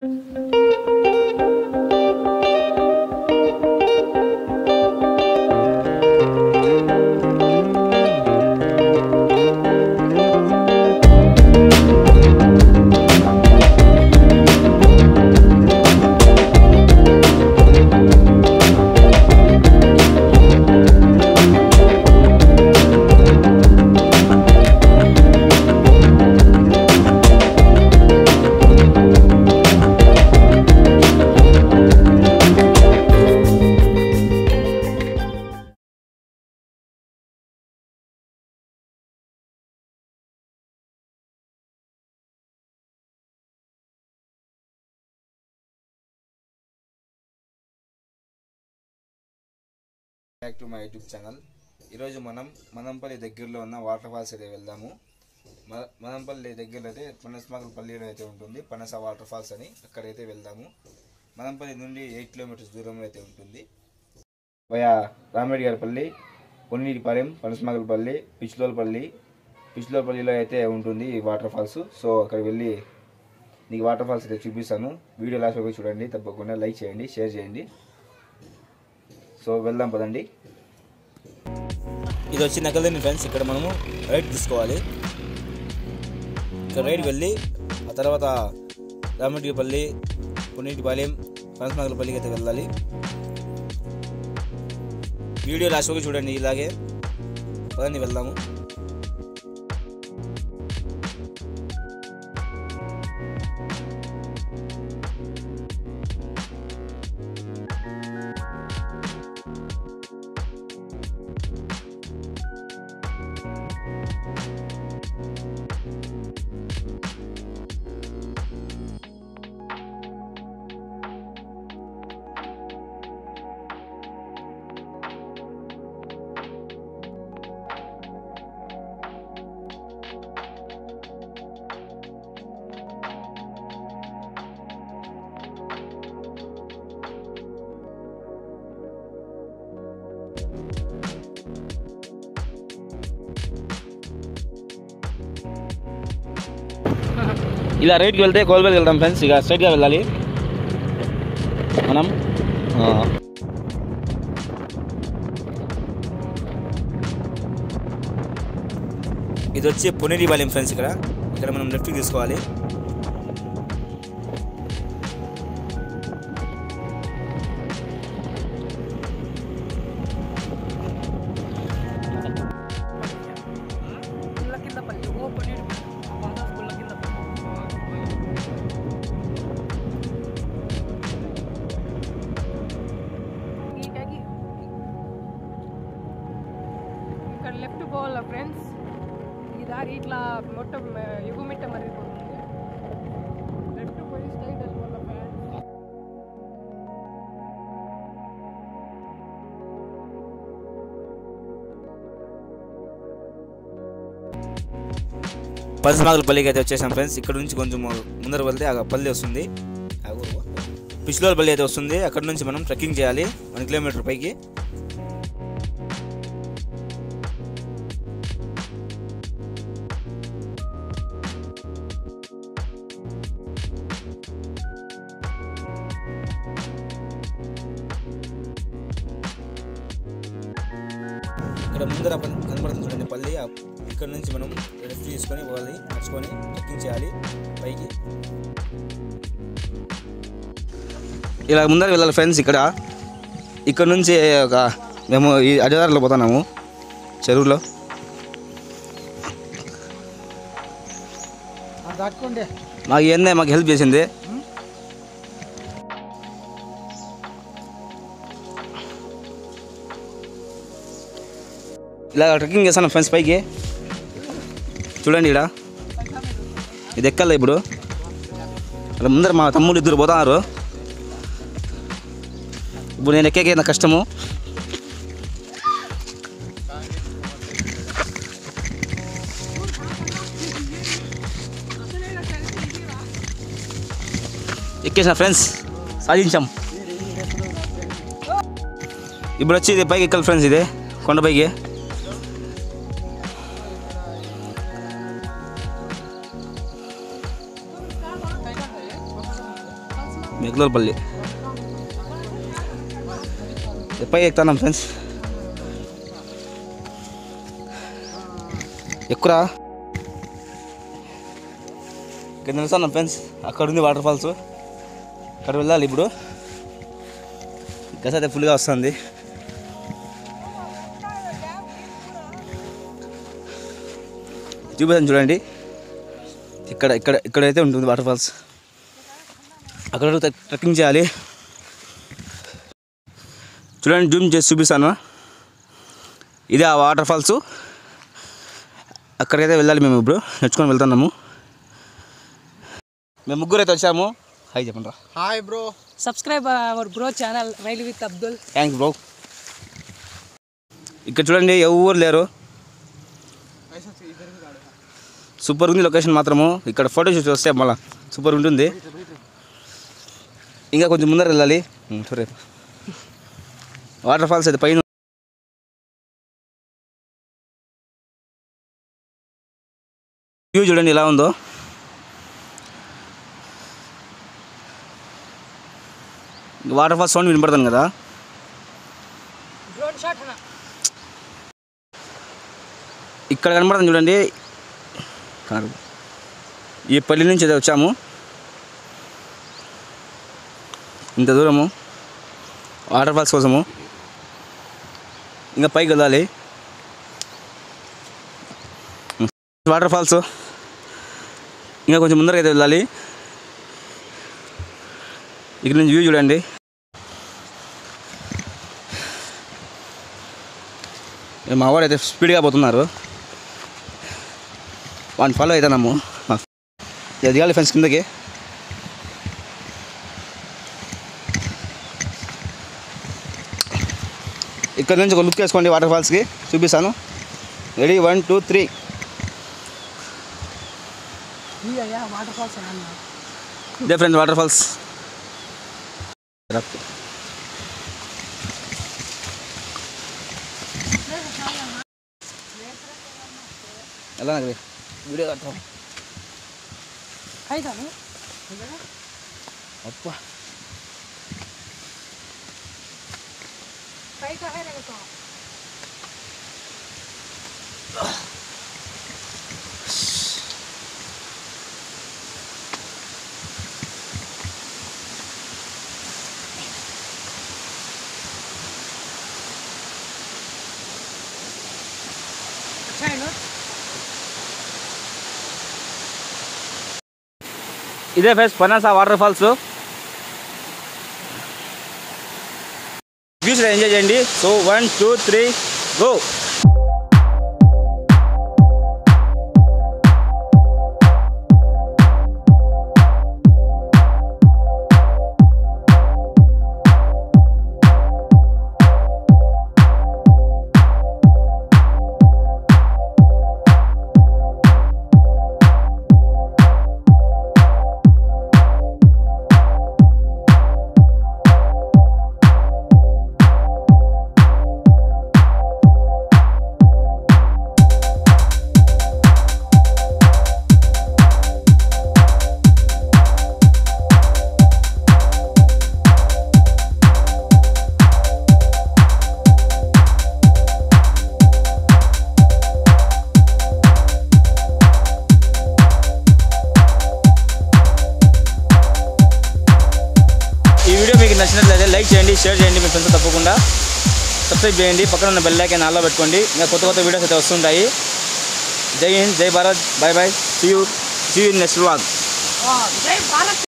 Back to my YouTube channel ఈరోజు మనం మనంపల్లి దగ్గరలో ఉన్న వాటర్ ఫాల్స్ అయితే వెళ్దాము మ- మనంపల్లి దగ్గరలో అయితే పనసమాకలపల్లిలో అయితే ఉంటుంది పనస వాటర్ ఫాల్స్ అని అక్కడైతే వెళ్దాము మనంపల్లి నుండి ఎయిట్ కిలోమీటర్స్ దూరంలో అయితే ఉంటుంది వయా రామిరెడ్డి గారిపల్లి పొన్నిటిపాలెం పనసమాకలపల్లి పిచ్లోలపల్లి పిచ్లోలపల్లిలో అయితే ఉంటుంది ఈ వాటర్ ఫాల్స్ సో అక్కడికి వెళ్ళి నీకు వాటర్ ఫాల్స్ అయితే చూపిస్తాను వీడియో లాస్ట్ వరకు చూడండి తప్పకుండా లైక్ చేయండి షేర్ చేయండి సో వెళ్దాం పదండి ఇది వచ్చి నగలని ఫ్రెండ్స్ ఇక్కడ మనము రైట్ తీసుకోవాలి ఇక్కడ రైట్ వెళ్ళి ఆ తర్వాత రామటిపల్లి పున్నీటిపాలెం పనసనగరపల్లికి అయితే వెళ్ళాలి వీడియో లాస్ట్ వరకు చూడండి ఇలాగే పదండి వెళ్దాము ఇలా రైట్కి వెళ్తే కోల్బెల్కి వెళ్దాం ఫ్రెండ్స్ ఇక స్ట్రైట్గా వెళ్ళాలి మనం ఆ. ఇది వచ్చి పునేరి బాల్యం ఫ్రెండ్స్ ఇక్కడ ఇక్కడ మనం లెఫ్ట్కి తీసుకోవాలి గుళ్ళ కింద పల్లి ఓ పన్నీడు బాగా గుళ్ళ కింద పల్లి ఈ ట్యాగి ఇక్కడ లెఫ్ట్ పోవాల ఫ్రెండ్స్ ఈ దారి ఇట్లా మొత్తం ఎగుమిట్ట మరిగిపోతుంది లెఫ్ట్ పోయి స్ట్రైట్ వెళ్ళిపోవాల ఫ్రెండ్స్ పల్లికి అయితే వచ్చేసాం ఫ్రెండ్స్ ఇక్కడ నుంచి కొంచెం ముందర వెళ్తే ఆ పల్లి వస్తుంది పిచ్లోల పల్లి అయితే వస్తుంది అక్కడ నుంచి మనం ట్రెక్కింగ్ చేయాలి వన్ కిలోమీటర్ పైకి ఇక్కడ ముందర పన్- కనబడుతుంది చూడండి పల్లి ఆ- ఇక్కడ నుంచి మనం రెస్ట్ తీసుకొని పోవాలి నడుచుకొని ట్రెక్కింగ్ చేయాలి పైకి ఇలా ముందర వెళ్ళాలి ఫ్రెండ్స్ ఇక్కడ ఇక్కడ నుంచి ఒక మేము ఈ అడ్డదారిలో పోతున్నాము చెరువులో దాక్కోండి మాకు ఏందే మాకు హెల్ప్ చేసింది ఇలా ట్రెక్కింగ్ చేస్తాను ఫ్రెండ్స్ పైకి చూడండి ఇక్కడ ఇది ఎక్కాలి ఇప్పుడు అలా ముందర మా తమ్ముడు ఇద్దరు పోతున్నారు ఇప్పుడు నేను ఎక్కేకే నాకు కష్టము ఎక్కేసిన ఫ్రెండ్స్ సాధించాం ఇప్పుడు వచ్చి ఇది పైకి ఎక్కాలి ఫ్రెండ్స్ ఇది కొండపైకి మెగ్లూరుపల్లి పై ఎక్కుతున్నాం ఫ్రెండ్స్ ఎక్కురా కింద నిలుస్తున్నాం ఫ్రెండ్స్ అక్కడ ఉంది వాటర్ ఫాల్స్ అక్కడ వెళ్ళాలి ఇప్పుడు గస అయితే ఫుల్గా వస్తుంది చూపిస్తాను చూడండి ఇక్కడ ఇక్కడ ఇక్కడైతే ఉంటుంది వాటర్ ఫాల్స్ అక్కడ వరకు ట్రెక్- ట్రెక్కింగ్ చేయాలి చూడండి జూమ్ చేసి చూపిస్తాను ఇదే ఆ వాటర్ ఫాల్స్ అక్కడికైతే వెళ్ళాలి మేము ఇప్పుడు నడుచుకొని వెళ్తున్నాము మేము ముగ్గురు అయితే వచ్చాము హాయ్ చెప్పండి రా hi bro subscribe our bro channel rail with Abdul thanks bro ఇక్కడ చూడండి ఎవరు లేరు సూపర్ ఉంది లొకేషన్ మాత్రము ఇక్కడ ఫోటో షూట్ వస్తే మళ్ళీ సూపర్ ఉంటుంది ఇంకా కొంచెం ముందర వెళ్ళాలి ఉమ్, సరే వాటర్ ఫాల్స్ అయితే పైన వ్యూ చూడండి ఎలా ఉందో వాటర్ ఫాల్స్ సౌండ్ వినపడుతుంది కదా డ్రోన్ షాట్ అన్న ఇక్కడ కనబడుతుంది చూడండి కారు ఈ పల్లి నుంచి అయితే వచ్చాము ఇంత దూరము వాటర్ ఫాల్స్ కోసము ఇంకా పైకి వెళ్ళాలి వాటర్ ఫాల్స్ ఇంకా కొంచెం ముందరకి అయితే వెళ్ళాలి ఇక్కడ నుంచి వ్యూ చూడండి ఏ మా వాడు అయితే స్పీడ్గా పోతున్నారు వాడిని ఫాలో అవుతున్నాము ఇది దిగాలి ఫ్రెండ్స్ కిందకి ఇక్కడ నుంచి ఒక లుక్ వేసుకోండి వాటర్ ఫాల్స్కి చూపిస్తాను రెడీ వన్ టూ త్రీ అయ్యా వాటర్ ఫాల్స్ అన్న ఇదే ఫ్రెండ్స్ వాటర్ ఫాల్స్ ఎలా నాకు వీడియో కట్టాం అయితే అప్పా పైకి హై రేగతో अच्छा है ना ఇదే friends Panasa water falls views enjoy చేయండి so one two three go ఈ వీడియో మీకు నచ్చినట్లయితే లైక్ చేయండి షేర్ చేయండి మీ ఫ్రెండ్స్ తప్పకుండా సబ్స్క్రైబ్ చేయండి పక్కన ఉన్న బెల్ ఐకాన్ ఆన్లో పెట్టుకోండి ఇంకా కొత్త కొత్త వీడియోస్ అయితే వస్తుంటాయి జై హింద్ జై Bharat bye bye see you see you next vlog जय भारत